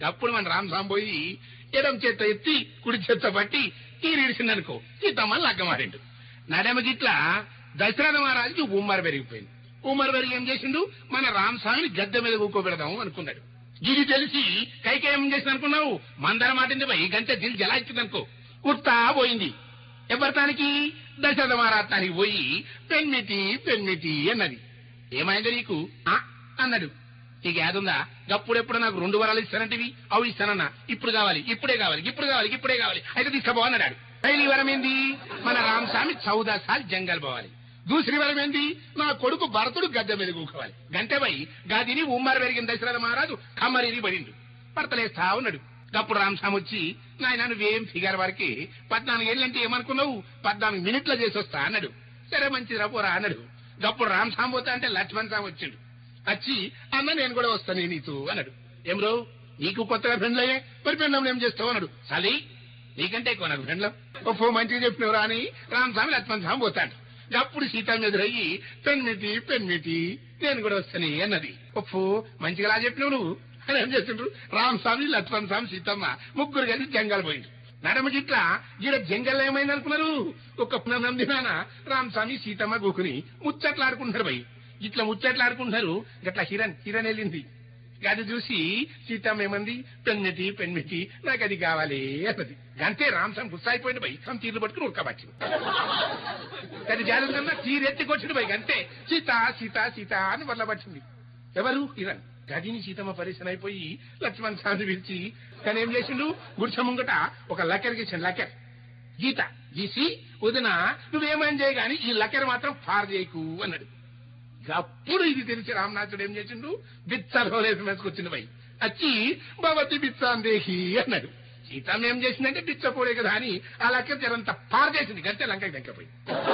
అప్పుడు మన రామస్వామి పోయి ఎడం చేత్త ఎత్తి కుడి చేత్త పట్టి తీరిడిసిందనుకో సీతమ్మ లగ్గమారిండు నడమ గిట్లా దశరథ మహారాజుకి ఉమ్మర పెరిగిపోయింది ఉమ్మర పెరిగి ఏం చేసిండు మన రామస్వామిని గద్దె మీద కూకోబెడదాం అనుకున్నాడు ఇది తెలిసి కైక ఏం చేసింది అనుకున్నావు మందర మాటింది పోయి గంట దిల్ జలాయించింది అనుకో ఉత్తా పోయింది ఎవరితానికి దశరథ మహారాజానికి పోయి పెన్మిటి పెన్మిటి అన్నది ఏమైంది నీకు ఆ అన్నాడు నీకు ఏదుందా గప్పుడెప్పుడు నాకు రెండు వరాలు ఇస్తానంటివి అవి ఇస్తానన్నా ఇప్పుడు కావాలి ఇప్పుడే కావాలి ఇప్పుడు కావాలి ఇప్పుడే కావాలి అయితే తీసుకోబో అన్నాడు పైలి వరం ఏంది మన రామస్వామి చౌదా సాల్ జంగల్ పోవాలి దూసరి వరం ఏంది నా కొడుకు భరతుడు గద్దె మీద కూకోవాలి గంటేపై గాదిని ఉమ్మర పెరిగిన దశరథ మహారాజు కమ్మరిని పడిండు భర్తలేస్తా ఉన్నాడు అప్పుడు రామస్వామి వచ్చి నాయన నువ్వేం ఫిగర్ వరకి పద్నాలుగు ఏళ్ళంటే ఏమనుకున్నావు పద్నాలుగు మినిట్ల చేసి వస్తా అన్నాడు సరే మంచిది రాపోరా అన్నాడు అప్పుడు రామస్వామి పోతా అంటే లక్ష్మణ్ స్వామి వచ్చిండు వచ్చి అన్న నేను కూడా వస్తాను నీతో అన్నాడు ఏం రో నీకు కొత్తగా ఫ్రెండ్లయ్యే మరి ఫ్రెండ్లం ఏం చేస్తావు అన్నాడు సలీ నీకంటే ఎక్కువ నాకు ఫ్రెండ్లం ఓ మంచిగా చెప్పినవరా అని రామస్వామి లక్ష్మణ్ స్వామి పోతాడు అప్పుడు సీతమ్మ ఎదురయ్యి పెన్మిటి పెన్మిటి నేను కూడా వస్తాను అన్నది ఒప్పు మంచిగా లా చెప్పినావు నువ్వు అని ఏం చేస్తుండ్రు రామస్వామి లక్ష్మణ్ స్వామి సీతమ్మ ముగ్గురు కలిసి జంగల్ పోయిండు నడమ గిట్లా ఈడ జంగల్ ఏమైంది అనుకున్నారు ఒక నందినాన రామస్వామి సీతమ్మ గోకుని ముచ్చట్లాడుకుంటున్నారు పోయి ఇట్లా ముచ్చట్లాడుకుంటున్నారు గట్లా హిరణ్ హిరణ్ వెళ్ళింది అది చూసి సీతమ్మ ఏమంది పెన్మిటి పెన్మిటి నాకు అది కావాలి అన్నది అంతే రామస్వామి గుస్సాయిపోయింది పోయి సమ్ తీర్లు పట్టుకుని ఉడకబట్టి అది జాగ్రత్త తీరెత్తి కొట్టిండు పోయి అంతే సీత సీత సీత అని వల్ల పట్టింది ఎవరు హిరణ్ గదిని సీతమ్మ పరిశ్రమ అయిపోయి లక్ష్మణ్ స్వామి పిలిచి కానీ ఏం చేసిండు గుడిసె ముంగట ఒక లకెర్ గీసాడు లకెర్ గీత గీసి వదిన నువ్వేమని చేయ గాని ఈ లకెర్ మాత్రం ఫార్ చేయకు అన్నాడు అప్పుడు ఇది తెలిసి రామనాథుడు ఏం చేసిండు బిచ్చలో లేసి వేసుకొచ్చింది పోయి వచ్చి భవతి బిచ్చాందేహి అన్నాడు సీతమ్మ ఏం చేసిందంటే బిచ్చపోడే కదా అని ఆ లకెర్ జరంతా పార్ చేసింది గంటే లంకకి దక్కపోయి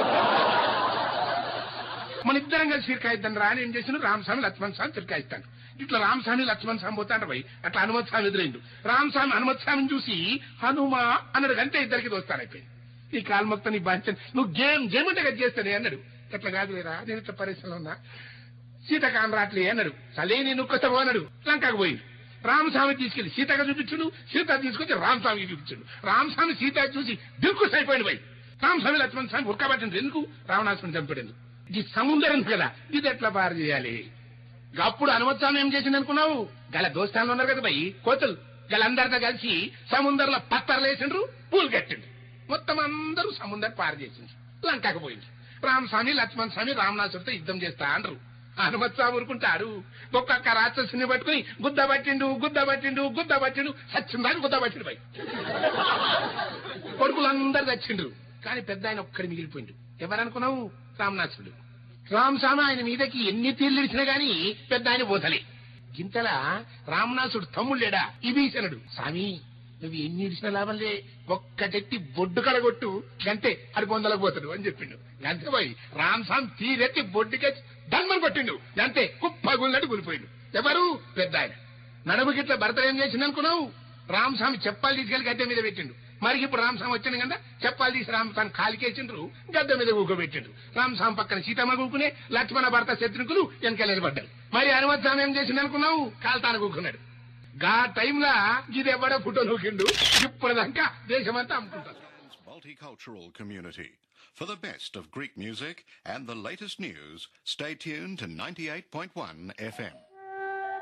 మన ఇద్దరం కలిసి ఫిర్కాయిద్దాం రా అని ఏం చేసిన రామస్వామి లక్ష్మణ్ స్వామి ఫిర్కాయిస్తాను ఇట్లా రామస్వామి లక్ష్మణ్ స్వామి పోతాడు పోయి అట్లా హనుమత్ స్వామి ఎదురైండు రామస్వామి హనుమత్ స్వామిని చూసి హనుమా అన్నాడు గంటే ఇద్దరికి దోస్తారైపోయింది నీ కాల్మొక్త నీ బాంచన్ నువ్వు గేమ్ గేమ్ అంటే గది చేస్తానే అన్నాడు అట్లా కాదు లేరా నేను ఇట్లా పరిశ్రమలో ఉన్నా సీతకాన్ రాట్లే అన్నాడు సలే నేను ఒక్కసారి అన్నాడు లంకకు పోయి రామస్వామి తీసుకెళ్లి సీతగా చూపించుడు సీత తీసుకొచ్చి రామస్వామికి చూపించుడు రామస్వామి సీత చూసి దిక్కు అయిపోయింది పోయి రామస్వామి లక్ష్మణ్ స్వామి ఉరకబట్టింది ఎందుకు రావణాసుని చంపాడు ఇది సముద్రం కదా ఇది ఎట్లా పారు చేయాలి అప్పుడు హనుమత్స్వామి ఏం చేసింది అనుకున్నావు గల దోస్తాన్లు ఉన్నారు కదా భయ్ కోతులు గలందరితో కలిసి సముద్రంలో పత్తర్లు వేసిండ్రు పూలు కట్టిండ్రు మొత్తం అందరూ సముద్రం పారు చేసిండ్రు లంకకు పోయిండ్రు రామస్వామి లక్ష్మణ్ స్వామి రామనాథుడితో యుద్ధం చేస్తా అంటారు హనుమత్ స్వామి ఊరుకుంటారు ఒక్కొక్క రాక్షసుని పట్టుకుని గుద్ద పట్టిండు గుద్ద పట్టిండు గుద్ద పట్టిండు సచ్చిందని గుద్ద పట్టిండు పై కొడుకులందరూ చచ్చిండ్రు కానీ పెద్ద ఆయన ఒక్కడి మిగిలిపోయిండు ఎవరనుకున్నావు రామనాథుడు రామస్వామి ఆయన మీదకి ఎన్ని తీర్లు ఇచ్చినా గాని పెద్ద ఆయన పోతలే గింతలా రామనాథుడు తమ్ముళ్ళేడా ఇబీసనుడు స్వామి నువ్వు ఎన్ని ఇడిచిన లాభంలే ఒక్కటెత్తి బొడ్డు కడగొట్టు గంతే అది పొందలకు పోతాడు అని చెప్పిండు గంతే పోయి రామస్వామి తీరెత్తి బొడ్డుకెచ్చి ధన్మని పట్టిండు గంతే కుప్పగున్నట్టు కూలిపోయిండు ఎవరు పెద్ద ఆయన నడుముకిట్ల భర్త ఏం చేసింది అనుకున్నావు రామస్వామి చెప్పాలి తీసుకెళ్లి గద్దె మీద పెట్టిండు మరి ఇప్పుడు రామస్వామి వచ్చిండు కదా చెప్పాలి తీసి రామస్వామి కాలికేసిండ్రు గద్దె మీద కూకోబెట్టిండు రామస్వామి పక్కన సీతమ్మ కూకునే లక్ష్మణ భర్త శత్రుకులు వెనకాల పడ్డారు మరి హనుమత్ స్వామి ఏం చేసింది అనుకున్నావు కాల్తాన కూకున్నాడు గా టైంలా ఇది ఎవడో ఫోటో నూకిండు ఇప్పటిదాకా దేశమంతా అమ్ముకుంటారు multicultural community. For the best of Greek music and the latest news, stay tuned to 98.1 FM.